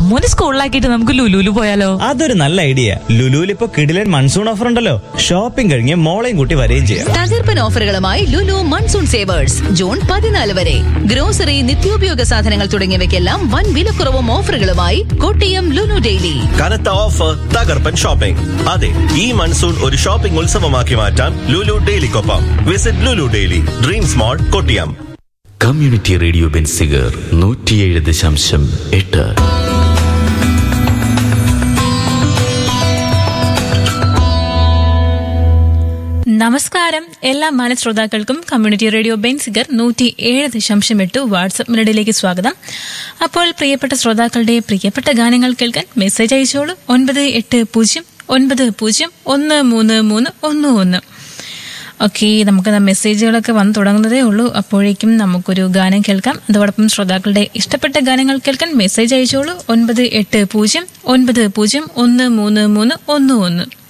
അമ്മൂന് സ്കൂളിലാക്കിയിട്ട് നമുക്ക് ലുലുലു പോയാലോ അതൊരു നല്ല ഐഡിയ ലുലുവിൽ ഇപ്പൊ കിടിലൻ മൺസൂൺ ഓഫർ ഉണ്ടല്ലോ ഷോപ്പിംഗ് കഴിഞ്ഞ് മോളെയും കൂട്ടി വരികയും ചെയ്യാം തകർപ്പൻ ഓഫറുകളുമായി ലുലു മൺസൂൺ സേവേഴ്സ് ജൂൺ പതിനാല് വരെ ഗ്രോസറി നിത്യോപയോഗ സാധനങ്ങൾ തുടങ്ങിയവയ്ക്കെല്ലാം വൻ വിലക്കുറവും ഓഫറുകളുമായി കൊട്ടിയം ലുലു ഡെയിലി കനത്ത ഓഫർ തകർപ്പൻ ഷോപ്പിംഗ് അതെ ഈ മൺസൂൺ ഒരു ഷോപ്പിംഗ് ഉത്സവമാക്കി മാറ്റാൻ ലുലു ഡെയിലിക്കൊപ്പം visit Lulu daily dream small Kottiyam community radio Benziger നൂറ്റിയേഴ് ദശാംശം എട്ട് നമസ്കാരം എല്ലാ മാനശ്രോതാക്കൾക്കും കമ്മ്യൂണിറ്റി റേഡിയോ ബെൻസിഗർ നൂറ്റി ഏഴ് ദശാംശം എട്ട് വാട്സപ്പ് മിനിറ്റിലേക്ക് സ്വാഗതം അപ്പോൾ പ്രിയപ്പെട്ട ശ്രോതാക്കളുടെ പ്രിയപ്പെട്ട ഗാനങ്ങൾ കേൾക്കാൻ മെസ്സേജ് അയച്ചോളൂ ഒൻപത് എട്ട് പൂജ്യം ഒൻപത് പൂജ്യം ഒന്ന് മൂന്ന് മൂന്ന് ഒന്ന് ഒന്ന് ഓക്കെ നമുക്ക് മെസ്സേജുകളൊക്കെ വന്നു തുടങ്ങുന്നതേ ഉള്ളൂ അപ്പോഴേക്കും നമുക്കൊരു ഗാനം കേൾക്കാം അതോടൊപ്പം ശ്രോതാക്കളുടെ ഇഷ്ടപ്പെട്ട ഗാനങ്ങൾ കേൾക്കാൻ മെസ്സേജ് അയച്ചോളൂ ഒൻപത് എട്ട് പൂജ്യം ഒൻപത് പൂജ്യം ഒന്ന് മൂന്ന് മൂന്ന് ഒന്ന് ഒന്ന്